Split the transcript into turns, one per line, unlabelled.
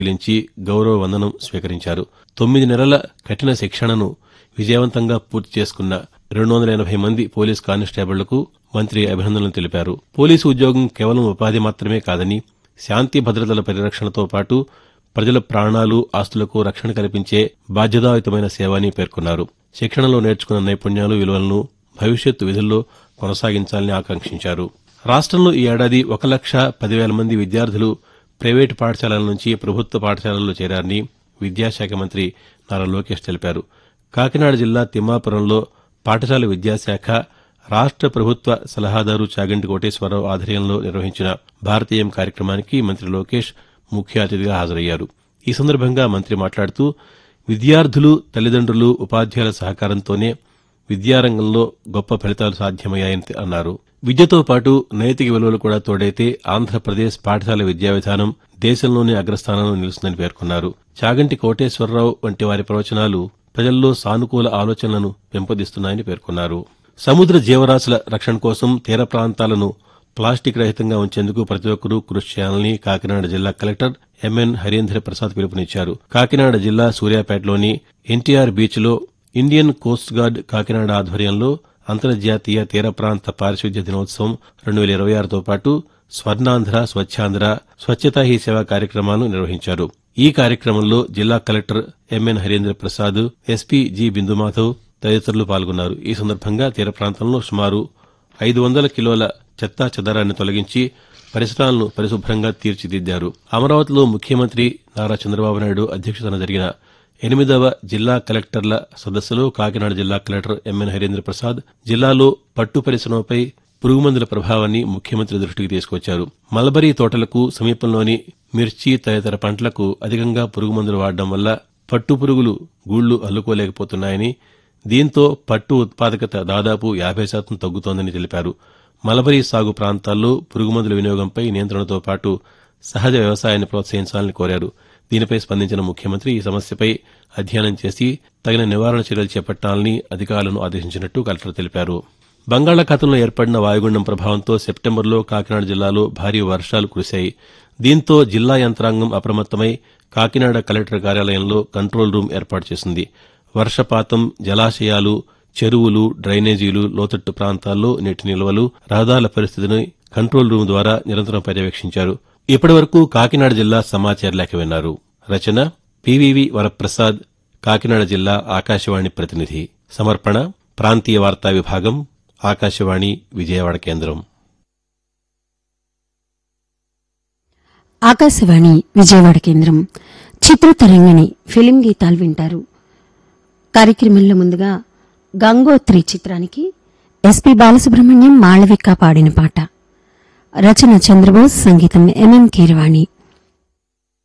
పిలించి గౌరవ వందనం స్వీకరించారు తొమ్మిది నెలల కఠిన శిక్షణను విజయవంతంగా పూర్తి చేసుకున్న రెండు వందల ఎనభై మంది పోలీస్ కానిస్టేబుళ్లకు మంత్రి అభినందనలు తెలిపారు పోలీసు ఉద్యోగం కేవలం ఉపాధి మాత్రమే కాదని శాంతి భద్రతల పరిరక్షణతో పాటు ప్రజల ప్రాణాలు ఆస్తులకు రక్షణ కల్పించే బాధ్యతాయుతమైన సేవ అని పేర్కొన్నారు శిక్షణలో నేర్చుకున్న నైపుణ్యాలు విలువలను భవిష్యత్తు విధుల్లో కొనసాగించాలని ఆకాంక్షించారు రాష్ట్రంలో ఈ ఏడాది ఒక లక్ష పదివేల మంది విద్యార్థులు ప్రైవేటు పాఠశాలల నుంచి ప్రభుత్వ పాఠశాలల్లో చేరారని విద్యాశాఖ మంత్రి నారా లోకేష్ తెలిపారు కాకినాడ జిల్లా తిమ్మాపురంలో పాఠశాల విద్యాశాఖ రాష్ట్ర ప్రభుత్వ సలహాదారు చాగంటి కోటేశ్వరరావు ఆధ్వర్యంలో నిర్వహించిన భారతీయం కార్యక్రమానికి మంత్రి లోకేష్ ముఖ్య అతిథిగా హాజరయ్యారు ఈ సందర్భంగా మంత్రి మాట్లాడుతూ విద్యార్థులు తల్లిదండ్రులు ఉపాధ్యాయుల సహకారంతోనే విద్యారంగంలో గొప్ప ఫలితాలు సాధ్యమయ్యాయని అన్నారు విద్యతో పాటు నైతిక విలువలు కూడా తోడైతే ఆంధ్రప్రదేశ్ పాఠశాల విద్యా విధానం దేశంలోనే అగ్రస్థానంలో నిలుస్తుందని పేర్కొన్నారు చాగంటి కోటేశ్వరరావు వంటి వారి ప్రవచనాలు ప్రజల్లో సానుకూల ఆలోచనలను పెంపొందిస్తున్నాయని పేర్కొన్నారు సముద్ర జీవరాశుల రక్షణ కోసం తీర ప్రాంతాలను ప్లాస్టిక్ రహితంగా ఉంచేందుకు ప్రతి ఒక్కరూ కృషి చేయాలని కాకినాడ జిల్లా కలెక్టర్ ఎంఎన్ హరీంద్ర ప్రసాద్ పిలుపునిచ్చారు కాకినాడ జిల్లా సూర్యాపేటలోని ఎన్టీఆర్ బీచ్లో ఇండియన్ కోస్ట్ గార్డ్ కాకినాడ ఆధ్వర్యంలో అంతర్జాతీయ తీర ప్రాంత పారిశుద్ధ్య దినోత్సవం రెండు వేల ఇరవై ఆరుతో పాటు స్వర్ణాంధ్ర స్వచ్ఛాంధ్ర స్వచ్ఛతా హీ సేవ కార్యక్రమాలను నిర్వహించారు ఈ కార్యక్రమంలో జిల్లా collector MN Harindra Prasad SP G Bindumadhav తదితరులు పాల్గొన్నారు ఈ సందర్భంగా తీర ప్రాంతంలో సుమారు ఐదు వందల కిలోల చెత్తా చెదారాన్ని తొలగించి పరిసరాలను పరిశుభ్రంగా తీర్చిదిద్దారు అమరావతిలో ముఖ్యమంత్రి నారా చంద్రబాబు నాయుడు అధ్యక్షతన జరిగిన ఎనిమిదవ జిల్లా కలెక్టర్ల సదస్సులో కాకినాడ జిల్లా కలెక్టర్ ఎంఎన్ హరీంద్ర ప్రసాద్ జిల్లాలో పట్టు పరిశ్రమపై పురుగుమందుల ప్రభావాన్ని ముఖ్యమంత్రి దృష్టికి తీసుకొచ్చారు మల్బరీ తోటలకు సమీపంలోని మిర్చి తదితర పంటలకు అధికంగా పురుగుమందులు వాడడం వల్ల పట్టు పురుగులు గూళ్లు అల్లుకోలేకపోతున్నాయని దీంతో పట్టు ఉత్పాదకత దాదాపు యాభై శాతం తగ్గుతోందని తెలిపారు మలబరీ సాగు ప్రాంతాల్లో పురుగుమందుల వినియోగంపై నియంత్రణతో పాటు సహజ వ్యవసాయాన్ని ప్రోత్సహించాలని కోరారు దీనిపై స్పందించిన ముఖ్యమంత్రి ఈ సమస్యపై అధ్యయనం చేసి తగిన నివారణ చర్యలు చేపట్టాలని అధికారులను ఆదేశించినట్టు కలెక్టర్ తెలిపారు బంగాళాఖాతంలో ఏర్పడిన వాయుగుండం ప్రభావంతో సెప్టెంబర్లో కాకినాడ జిల్లాలో భారీ వర్షాలు కురిశాయి దీంతో జిల్లా యంత్రాంగం అప్రమత్తమై కాకినాడ కలెక్టర్ కార్యాలయంలో కంట్రోల్ రూమ్ ఏర్పాటు చేసింది వర్షపాతం జలాశయాలు చెరువులు డ్రైనేజీలు లోతట్టు ప్రాంతాల్లో నీటి నిల్వలు రహదారుల పరిస్థితిని కంట్రోల్ రూమ్ ద్వారా నిరంతరం పర్యవేక్షించారు ఇప్పటివరకు కాకినాడ జిల్లా సమాచార లేఖ విన్నారు రచన పివివి వరప్రసాద్ కాకినాడ జిల్లా ఆకాశవాణి ప్రతినిధి సమర్పణ ప్రాంతీయ వార్తా విభాగం ఆకాశవాణి విజయవాడ కేంద్రం
ఆకాశవాణి విజయవాడ కేంద్రం చిత్రతరంగిణి ఫిలిం గీతాలు వింటారు కార్యక్రమంలో ముందుగా గంగోత్రి చిత్రానికి ఎస్పి బాలసుబ్రహ్మణ్యం మాళవిక పాడిన పాట రచన చంద్రబోస్ సంగీతం ఎంఎం కీరవాణి